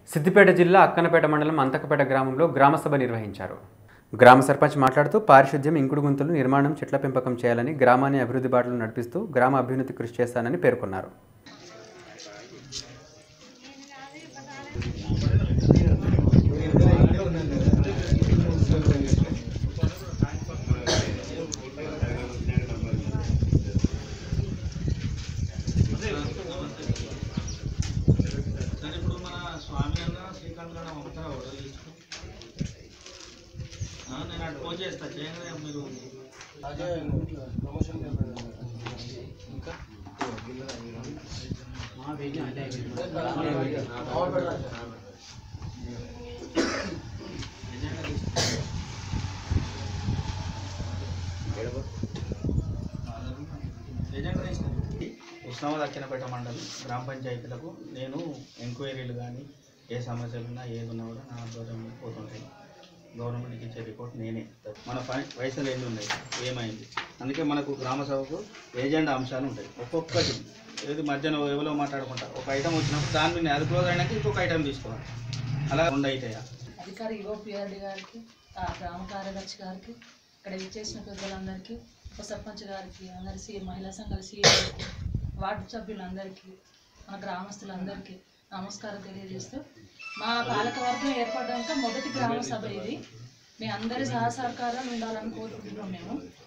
సిద్దిపేట జిల్లా అక్కనపేట మండలం అంతకపేట గ్రామంలో గ్రామసభ నిర్వహించారు గ్రామ సర్పంచ్ మాట్లాడుతూ పారిశుద్ధ్యం ఇంకుడు గుంతలు నిర్మాణం చెట్ల పెంపకం చేయాలని గ్రామాన్ని అభివృద్ధి బాటలు నడిపిస్తూ గ్రామ అభ్యున్నతి కృషి చేస్తానని పేర్కొన్నారు సరే ఇప్పుడు మన స్వామి అన్న శ్రీకాంత్ గారు పంపుతారా ఒకటి లిస్టు? ఆ, నేను అటు ఫోన్ చేస్తా చేయగానే మీరు ఇంకా ఏజెంట్ రిజిస్టర్. ఉస్మానాబాద్ అక్కినపేట మండలం గ్రామ పంచాయతీలకు నేను ఎంక్వైరీలు కానీ ఏ సమస్యలు ఉన్నా ఏది ఉన్నా కూడా నా ఆధ్వర్యంలో పోతుంటాయి గవర్నమెంట్కి ఇచ్చే రిపోర్ట్ నేనే మన పై- పైసలు ఎన్ని ఉన్నాయి ఏమైంది అందుకే మనకు గ్రామ సభకు ఏజెండా అంశాలు ఉంటాయి ఒక్కొక్కటి ఏది మధ్యాహ్నం ఎవరో మాట్లాడుకుంటా ఒక ఐటమ్ వచ్చినప్పుడు దాని మీద అది క్లోజ్ అయినాక ఇంకొక ఐటమ్ తీసుకోవాలి అలా రెండు అవుతాయా అధికారి యువ పిఆర్డి గారికి ఆ గ్రామ కార్యదర్శి గారికి ఇక్కడ ఇచ్చేసిన పెద్దలందరికీ ఉప సర్పంచ్ గారికి అందరి సీ మహిళా సంఘాల సీఎంకి వార్డు సభ్యులందరికీ మన గ్రామస్తులందరికీ నమస్కారం తెలియజేస్తూ మా పాలకవర్గం ఏర్పడ్డాక మొదటి గ్రామ సభ ఇది మీ అందరి సహసహకారం ఉండాలని కోరుకుంటున్నాం మేము